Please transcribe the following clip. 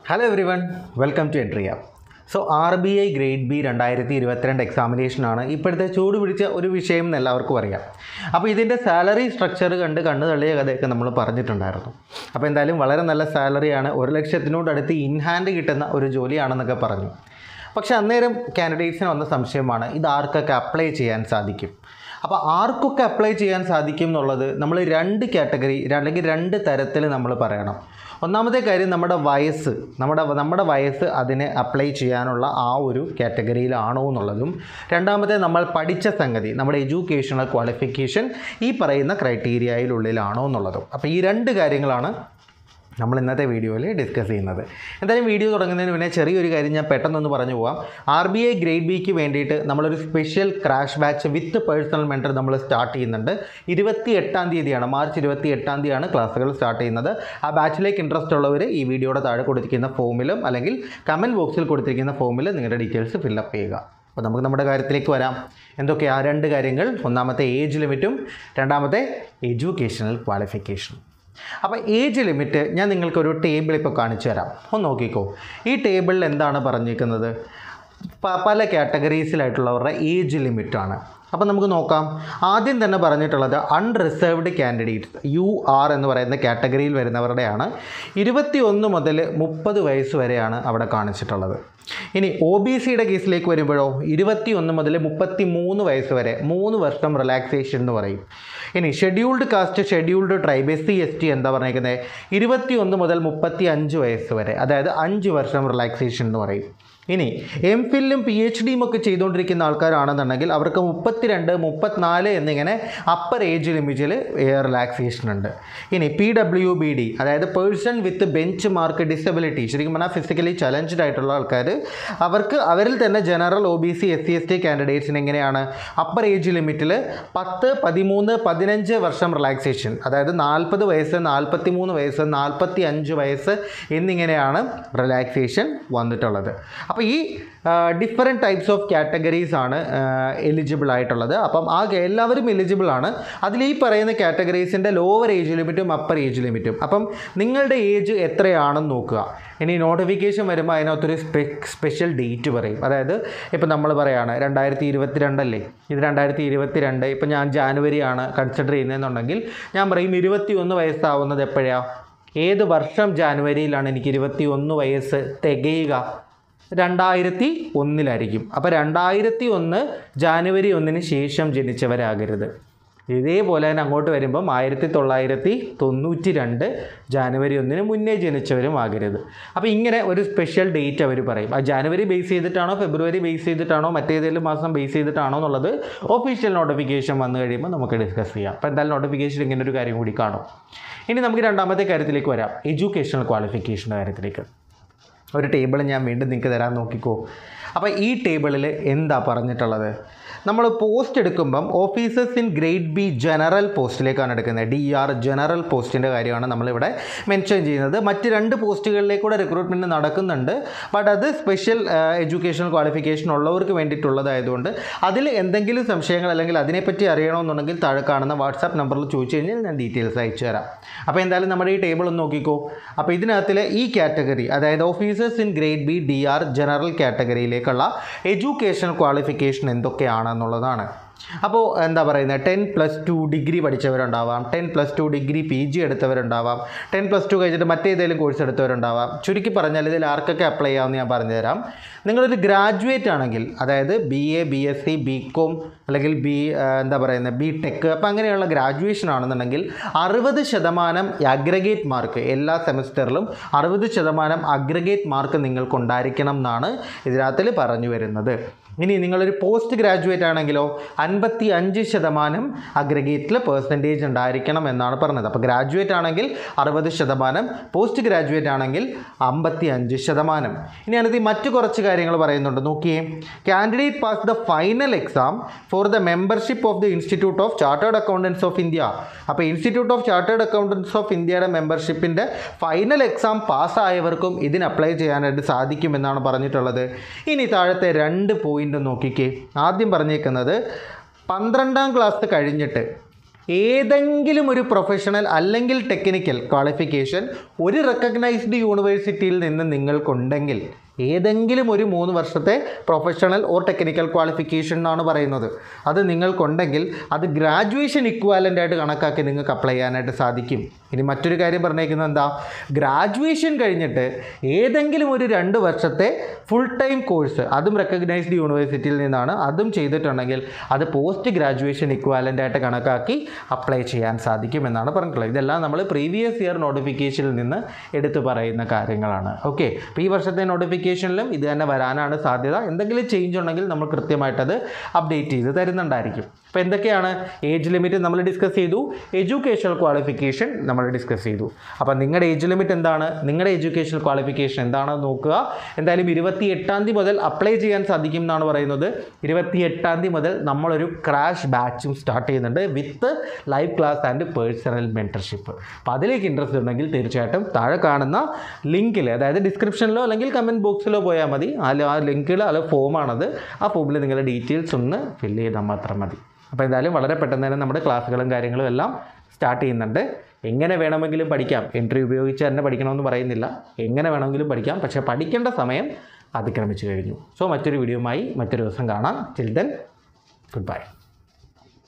hello everyone welcome to എൻട്രിയ so R B I grade B രണ്ടായിരത്തി ഇരുപത്തിരണ്ട് എക്സാമിനേഷനാണ് ഇപ്പോഴത്തെ ചൂട് പിടിച്ച ഒരു വിഷയം എന്ന് എല്ലാവർക്കും അറിയാം അപ്പോൾ ഇതിൻ്റെ സാലറി സ്ട്രക്ചർ കണ്ട് കണ്ണ് തള്ളിയ കഥയൊക്കെ നമ്മൾ പറഞ്ഞിട്ടുണ്ടായിരുന്നു അപ്പോൾ എന്തായാലും വളരെ നല്ല സാലറിയാണ് ഒരു ലക്ഷത്തിനോടടുത്ത് ഇൻ ഹാൻഡ് കിട്ടുന്ന ഒരു ജോലിയാണെന്നൊക്കെ പറഞ്ഞു പക്ഷെ അന്നേരം കാൻഡിഡേറ്റ്സിന് വന്ന സംശയമാണ് ഇത് ആർക്കൊക്കെ അപ്ലൈ ചെയ്യാൻ സാധിക്കും അപ്പോൾ ആർക്കൊക്കെ അപ്ലൈ ചെയ്യാൻ സാധിക്കും എന്നുള്ളത് നമ്മൾ രണ്ട് കാറ്റഗറി അല്ലെങ്കിൽ രണ്ട് തരത്തിൽ നമ്മൾ പറയണം ഒന്നാമത്തെ കാര്യം നമ്മുടെ വയസ്സ് നമ്മുടെ നമ്മുടെ വയസ്സ് അതിനെ അപ്ലൈ ചെയ്യാനുള്ള ആ ഒരു കാറ്റഗറിയിലാണോ എന്നുള്ളതും രണ്ടാമത്തെ നമ്മൾ പഠിച്ച സംഗതി നമ്മുടെ എഡ്യൂക്കേഷണൽ ക്വാളിഫിക്കേഷൻ ഈ പറയുന്ന ക്രൈറ്റീരിയയിലുള്ളിലാണോ എന്നുള്ളതും അപ്പോൾ ഈ രണ്ട് കാര്യങ്ങളാണ് നമ്മൾ ഇന്നത്തെ വീഡിയോയിൽ ഡിസ്കസ് ചെയ്യുന്നത് എന്തായാലും വീഡിയോ തുടങ്ങുന്നതിന് മുന്നേ ചെറിയൊരു കാര്യം ഞാൻ പെട്ടെന്നൊന്ന് പറഞ്ഞു പോവാം ആർ ബി ഐ ഗ്രേഡ് ബിക്ക് വേണ്ടിയിട്ട് നമ്മളൊരു special crash batch with personal mentor നമ്മൾ സ്റ്റാർട്ട് ചെയ്യുന്നുണ്ട് ഇരുപത്തി എട്ടാം തീയതിയാണ് മാർച്ച് ഇരുപത്തി എട്ടാം തീയതിയാണ് ക്ലാസ്സുകൾ സ്റ്റാർട്ട് ചെയ്യുന്നത് ആ ബാച്ചിലേക്ക് ഇൻട്രസ്റ്റ് ഉള്ളവർ ഈ വീഡിയോയുടെ താഴെ കൊടുത്തിരിക്കുന്ന ഫോമിലും അല്ലെങ്കിൽ കമൻറ്റ് ബോക്സിൽ കൊടുത്തിരിക്കുന്ന ഫോമിൽ നിങ്ങളുടെ ഡീറ്റെയിൽസ് ഫില്ലപ്പ് ചെയ്യുക അപ്പോൾ നമുക്ക് നമ്മുടെ കാര്യത്തിലേക്ക് വരാം എന്തൊക്കെയാ ആ രണ്ട് കാര്യങ്ങൾ ഒന്നാമത്തെ ഏജ് ലിമിറ്റും രണ്ടാമത്തെ എഡ്യൂക്കേഷണൽ ക്വാളിഫിക്കേഷനും അപ്പോൾ ഏജ് ലിമിറ്റ് ഞാൻ നിങ്ങൾക്കൊരു ടേബിൾ ഇപ്പോൾ കാണിച്ചു തരാം ഒന്ന് നോക്കിക്കോ ഈ ടേബിളിൽ എന്താണ് പറഞ്ഞിരിക്കുന്നത് പ- പല കാറ്റഗറീസിലായിട്ടുള്ളവരുടെ ഏജ് ലിമിറ്റാണ് അപ്പോൾ നമുക്ക് നോക്കാം ആദ്യം തന്നെ പറഞ്ഞിട്ടുള്ളത് അൺറിസർവ്ഡ് കാൻഡിഡേറ്റ്സ് യു ആർ എന്ന് പറയുന്ന കാറ്റഗറിയിൽ വരുന്നവരുടെയാണ് ഇരുപത്തി ഒന്ന് മുതൽ മുപ്പത് വയസ്സ് വരെയാണ് അവിടെ കാണിച്ചിട്ടുള്ളത് ഇനി ഒ ബി സിയുടെ കേസിലേക്ക് വരുമ്പോഴോ ഇരുപത്തി ഒന്ന് മുതൽ മുപ്പത്തി മൂന്ന് വയസ്സ് വരെ മൂന്ന് വർഷം റിലാക്സേഷൻ എന്ന് പറയും ഇനി scheduled caste scheduled tribe S C S T എന്താ പറഞ്ഞിരിക്കുന്നത് ഇരുപത്തി ഒന്ന് മുതൽ മുപ്പത്തി അഞ്ച് വയസ്സ് വരെ അതായത് അഞ്ച് വർഷം റിലാക്സേഷൻ എന്ന് പറയും ഇനി എം ഫില്ലും പി എച്ച് ഡിയും ഒക്കെ ചെയ്തുകൊണ്ടിരിക്കുന്ന ആൾക്കാരാണെന്നുണ്ടെങ്കിൽ അവർക്ക് മുപ്പത്തിരണ്ട് മുപ്പത്തിനാല് എന്നിങ്ങനെ അപ്പർ ഏജ് ലിമിറ്റിൽ റിലാക്സേഷൻ ഉണ്ട് ഇനി പി ഡബ്ല്യു ബി ഡി അതായത് പേഴ്സൺ വിത്ത് ബെഞ്ച് മാർക്ക് ഡിസബിലിറ്റി ശരിക്കും പറഞ്ഞാൽ ഫിസിക്കലി ചലഞ്ച്ഡ് ആയിട്ടുള്ള ആൾക്കാർ അവർക്ക് അവരിൽ തന്നെ general O B C S C S T കാൻഡിഡേറ്റ്സിന് എങ്ങനെയാണ് അപ്പർ ഏജ് ലിമിറ്റിൽ പത്ത് പതിമൂന്ന് പതിനഞ്ച് വർഷം റിലാക്സേഷൻ അതായത് നാൽപ്പത് വയസ്സ് നാൽപ്പത്തി മൂന്ന് വയസ്സ് നാൽപ്പത്തി അഞ്ച് വയസ്സ് എന്നിങ്ങനെയാണ് റിലാക്സേഷൻ വന്നിട്ടുള്ളത് അപ്പോൾ ഈ ഡിഫറെൻറ്റ് ടൈപ്സ് ഓഫ് കാറ്റഗറീസ് ആണ് എലിജിബിൾ ആയിട്ടുള്ളത് അപ്പം ആ ഗ- എല്ലാവരും എലിജിബിൾ ആണ് അതിൽ ഈ പറയുന്ന കാറ്റഗറീസിൻ്റെ ലോവർ ഏജ് ലിമിറ്റും അപ്പർ ഏജ് ലിമിറ്റും അപ്പം നിങ്ങളുടെ ഏജ് എത്രയാണെന്ന് നോക്കുക ഇനി നോട്ടിഫിക്കേഷൻ വരുമ്പോൾ അതിനകത്തൊരു സ്പെ സ്പെഷ്യൽ ഡേറ്റ് പറയും അതായത് ഇപ്പം നമ്മൾ പറയുകയാണ് രണ്ടായിരത്തി ഇരുപത്തി രണ്ടല്ലേ ഇത് രണ്ടായിരത്തി ഇരുപത്തി രണ്ട് ഇപ്പം ഞാൻ ജാനുവരിയാണ് കൺസിഡർ ചെയ്യുന്നതെന്നുണ്ടെങ്കിൽ ഞാൻ പറയും ഇരുപത്തി ഒന്ന് വയസ്സാവുന്നത് എപ്പോഴാണ് ഏത് വർഷം ജാനുവരിയിലാണ് എനിക്ക് ഇരുപത്തി ഒന്ന് വയസ്സ് തികയുക രണ്ടായിരത്തി ഒന്നിലായിരിക്കും അപ്പോൾ രണ്ടായിരത്തി ഒന്ന് ജാനുവരി ഒന്നിന് ശേഷം ജനിച്ചവരാകരുത് ഇതേപോലെ തന്നെ അങ്ങോട്ട് വരുമ്പം ആയിരത്തി തൊള്ളായിരത്തി തൊണ്ണൂറ്റി രണ്ട് ജാനുവരി ഒന്നിന് മുന്നേ ജനിച്ചവരും ആകരുത് അപ്പോൾ ഇങ്ങനെ ഒരു സ്പെഷ്യൽ ഡേറ്റ് അവർ പറയും ആ ജാനുവരി ബേസ് ചെയ്തിട്ടാണോ ഫെബ്രുവരി ബേസ് ചെയ്തിട്ടാണോ മറ്റേതെങ്കിലും മാസം ബേസ് ചെയ്തിട്ടാണോ എന്നുള്ളത് ഒഫീഷ്യൽ നോട്ടിഫിക്കേഷൻ വന്നു കഴിയുമ്പോൾ നമുക്ക് ഡിസ്കസ് ചെയ്യാം അപ്പോൾ എന്തായാലും നോട്ടിഫിക്കേഷൻ ഇങ്ങനെ ഒരു കാര്യം കൂടി കാണും ഇനി നമുക്ക് രണ്ടാമത്തെ കാര്യത്തിലേക്ക് വരാം എഡ്യൂക്കേഷണൽ ക്വാളിഫിക്കേഷൻ്റെ കാര്യത്തിലേക്ക് ഒരു ടേബിൾ ഞാൻ വീണ്ടും നിങ്ങൾക്ക് തരാൻ നോക്കിക്കോ അപ്പോൾ ഈ ടേബിളിൽ എന്താ പറഞ്ഞിട്ടുള്ളത് നമ്മൾ പോസ്റ്റ് എടുക്കുമ്പം officers in grade B general പോസ്റ്റിലേക്കാണ് എടുക്കുന്നത് ഡി ആർ ജനറൽ പോസ്റ്റിൻ്റെ കാര്യമാണ് നമ്മളിവിടെ മെൻഷൻ ചെയ്യുന്നത് മറ്റ് രണ്ട് പോസ്റ്റുകളിലേക്ക് കൂടെ റിക്രൂട്ട്മെൻറ്റ് നടക്കുന്നുണ്ട് ബട്ട് അത് സ്പെഷ്യൽ എഡ്യൂക്കേഷണൽ ക്വാളിഫിക്കേഷൻ ഉള്ളവർക്ക് വേണ്ടിയിട്ടുള്ളതായതുകൊണ്ട് അതിൽ എന്തെങ്കിലും സംശയങ്ങൾ അല്ലെങ്കിൽ അതിനെപ്പറ്റി അറിയണമെന്നുണ്ടെങ്കിൽ താഴെ കാണുന്ന വാട്സാപ്പ് നമ്പറിൽ ചോദിച്ചു കഴിഞ്ഞാൽ ഞാൻ ഡീറ്റെയിൽസ് അയച്ചു തരാം അപ്പോൾ എന്തായാലും നമ്മുടെ ഈ ടേബിൾ ഒന്ന് നോക്കിക്കോ അപ്പോൾ ഇതിനകത്തിലെ ഈ കാറ്റഗറി അതായത് officers in grade B D R general കാറ്റഗറിയിലേക്കുള്ള എഡ്യൂക്കേഷൻ ക്വാളിഫിക്കേഷൻ എന്തൊക്കെയാണെന്നുള്ളതാണ് അപ്പോൾ എന്താ പറയുന്നത് ടെൻ പ്ലസ് ടു ഡിഗ്രി പഠിച്ചവരുണ്ടാവാം ten plus two degree P G എടുത്തവരുണ്ടാവാം ടെൻ പ്ലസ് ടു കഴിഞ്ഞിട്ട് മറ്റേതെങ്കിലും കോഴ്സ് എടുത്തവരുണ്ടാവാം ചുരുക്കി പറഞ്ഞാൽ ഇതിൽ ആർക്കൊക്കെ അപ്ലൈ ചെയ്യാമെന്ന് ഞാൻ പറഞ്ഞുതരാം നിങ്ങളൊരു ഗ്രാജുവേറ്റ് ആണെങ്കിൽ അതായത് B A B S C B com അല്ലെങ്കിൽ ബി എന്താ പറയുന്നത് ബി ടെക് അപ്പോൾ അങ്ങനെയുള്ള ഗ്രാജുവേഷൻ ആണെന്നുണ്ടെങ്കിൽ അറുപത് ശതമാനം അഗ്രഗേറ്റ് മാർക്ക് എല്ലാ സെമസ്റ്ററിലും അറുപത് ശതമാനം അഗ്രഗേറ്റ് മാർക്ക് നിങ്ങൾക്കുണ്ടായിരിക്കണം എന്നാണ് ഇതിനകത്തിൽ പറഞ്ഞു വരുന്നത് ഇനി നിങ്ങളൊരു പോസ്റ്റ് ഗ്രാജുവേറ്റ് ആണെങ്കിലോ അൻപത്തി അഞ്ച് ശതമാനം അഗ്രഗേറ്റിൽ പേഴ്സൻറ്റേജ് ഉണ്ടായിരിക്കണം എന്നാണ് പറഞ്ഞത് അപ്പോൾ ഗ്രാജുവേറ്റ് ആണെങ്കിൽ അറുപത് ശതമാനം പോസ്റ്റ് ഗ്രാജുവേറ്റ് ആണെങ്കിൽ അമ്പത്തി അഞ്ച് ശതമാനം ഇനി അതിനകത്ത് ഈ മറ്റു കുറച്ച് കാര്യങ്ങൾ പറയുന്നുണ്ട് നോക്കിയേ candidate pass the final exam for the membership of the institute of chartered accountants of India അപ്പോൾ institute of chartered accountants of ഇന്ത്യയുടെ മെമ്പർഷിപ്പിൻ്റെ ഫൈനൽ എക്സാം പാസ്സായവർക്കും ഇതിന് അപ്ലൈ ചെയ്യാനായിട്ട് സാധിക്കുമെന്നാണ് പറഞ്ഞിട്ടുള്ളത് ഇനി താഴത്തെ രണ്ട് പോയിൻ്റ് നോക്കിക്കേ ആദ്യം പറഞ്ഞേക്കുന്നത് പന്ത്രണ്ടാം ക്ലാസ് കഴിഞ്ഞിട്ട് ഏതെങ്കിലും ഒരു പ്രൊഫഷണൽ അല്ലെങ്കിൽ ടെക്നിക്കൽ ക്വാളിഫിക്കേഷൻ ഒരു റെക്കഗ്നൈസ്ഡ് യൂണിവേഴ്സിറ്റിയിൽ നിന്ന് നിങ്ങൾക്കുണ്ടെങ്കിൽ ഏതെങ്കിലും ഒരു മൂന്ന് വർഷത്തെ പ്രൊഫഷണൽ ഓർ ടെക്നിക്കൽ ക്വാളിഫിക്കേഷൻ എന്നാണ് പറയുന്നത് അത് നിങ്ങൾക്കുണ്ടെങ്കിൽ അത് ഗ്രാജുവേഷൻ ഇക്വാലൻ്റ് ആയിട്ട് കണക്കാക്കി നിങ്ങൾക്ക് അപ്ലൈ ചെയ്യാനായിട്ട് സാധിക്കും ഇനി മറ്റൊരു കാര്യം പറഞ്ഞേക്കുന്നത് എന്താ ഗ്രാജുവേഷൻ കഴിഞ്ഞിട്ട് ഏതെങ്കിലും ഒരു രണ്ട് വർഷത്തെ ഫുൾ ടൈം കോഴ്സ് അതും റെക്കഗ്നൈസ്ഡ് യൂണിവേഴ്സിറ്റിയിൽ നിന്നാണ് അതും ചെയ്തിട്ടുണ്ടെങ്കിൽ അത് പോസ്റ്റ് ഗ്രാജുവേഷൻ ഇക്വാലൻ്റ് ആയിട്ട് കണക്കാക്കി അപ്ലൈ ചെയ്യാൻ സാധിക്കും എന്നാണ് പറഞ്ഞിട്ടുള്ളത് ഇതെല്ലാം നമ്മൾ പ്രീവിയസ് ഇയർ നോട്ടിഫിക്കേഷനിൽ നിന്ന് എടുത്തു പറയുന്ന കാര്യങ്ങളാണ് ഓക്കെ അപ്പോൾ ഈ വർഷത്തെ നോട്ടിഫിക്കേഷനിലും ഇത് തന്നെ വരാനാണ് സാധ്യത എന്തെങ്കിലും ചേഞ്ച് ഉണ്ടെങ്കിൽ നമ്മൾ കൃത്യമായിട്ടത് അപ്ഡേറ്റ് ചെയ്ത് തരുന്നുണ്ടായിരിക്കും അപ്പോൾ എന്തൊക്കെയാണ് ഏജ് ലിമിറ്റ് നമ്മൾ ഡിസ്കസ് ചെയ്തു എഡ്യൂക്കേഷണൽ ക്വാളിഫിക്കേഷൻ നമ്മൾ ഡിസ്കസ് ചെയ്തു അപ്പോൾ നിങ്ങളുടെ ഏജ് ലിമിറ്റ് എന്താണ് നിങ്ങളുടെ എഡ്യൂക്കേഷണൽ ക്വാളിഫിക്കേഷൻ എന്താണെന്ന് നോക്കുക എന്തായാലും ഇരുപത്തി എട്ടാം തീയതി മുതൽ അപ്ലൈ ചെയ്യാൻ സാധിക്കും എന്നാണ് പറയുന്നത് ഇരുപത്തി എട്ടാം തീയതി മുതൽ നമ്മളൊരു ക്രാഷ് ബാച്ചും സ്റ്റാർട്ട് ചെയ്യുന്നുണ്ട് with live class and personal mentorship അപ്പോൾ അതിലേക്ക് ഇൻട്രസ്റ്റ് ഉണ്ടെങ്കിൽ തീർച്ചയായിട്ടും താഴെ കാണുന്ന ലിങ്കിൽ അതായത് ഡിസ്ക്രിപ്ഷനിലോ അല്ലെങ്കിൽ കമൻറ്റ് ബോക്സിലോ പോയാൽ മതി അതിൽ ആ ലിങ്കിൽ അല്ല ഫോമാണത് ആ ഫോമിൽ നിങ്ങളുടെ ഡീറ്റെയിൽസ് ഒന്ന് ഫില്ല് ചെയ്താൽ മാത്രം മതി അപ്പോൾ എന്തായാലും വളരെ പെട്ടെന്ന് തന്നെ നമ്മുടെ ക്ലാസ്സുകളും കാര്യങ്ങളും എല്ലാം സ്റ്റാർട്ട് ചെയ്യുന്നുണ്ട് എങ്ങനെ വേണമെങ്കിലും പഠിക്കാം എൻട്രി ഉപയോഗിച്ച് തന്നെ പഠിക്കണമെന്ന് പറയുന്നില്ല എങ്ങനെ വേണമെങ്കിലും പഠിക്കാം പക്ഷേ പഠിക്കേണ്ട സമയം അതിക്രമിച്ചു കഴിഞ്ഞു സോ മറ്റൊരു വീഡിയോയുമായി മറ്റൊരു ദിവസം കാണാം ചിൽ ദെൻ ഗുഡ് ബൈ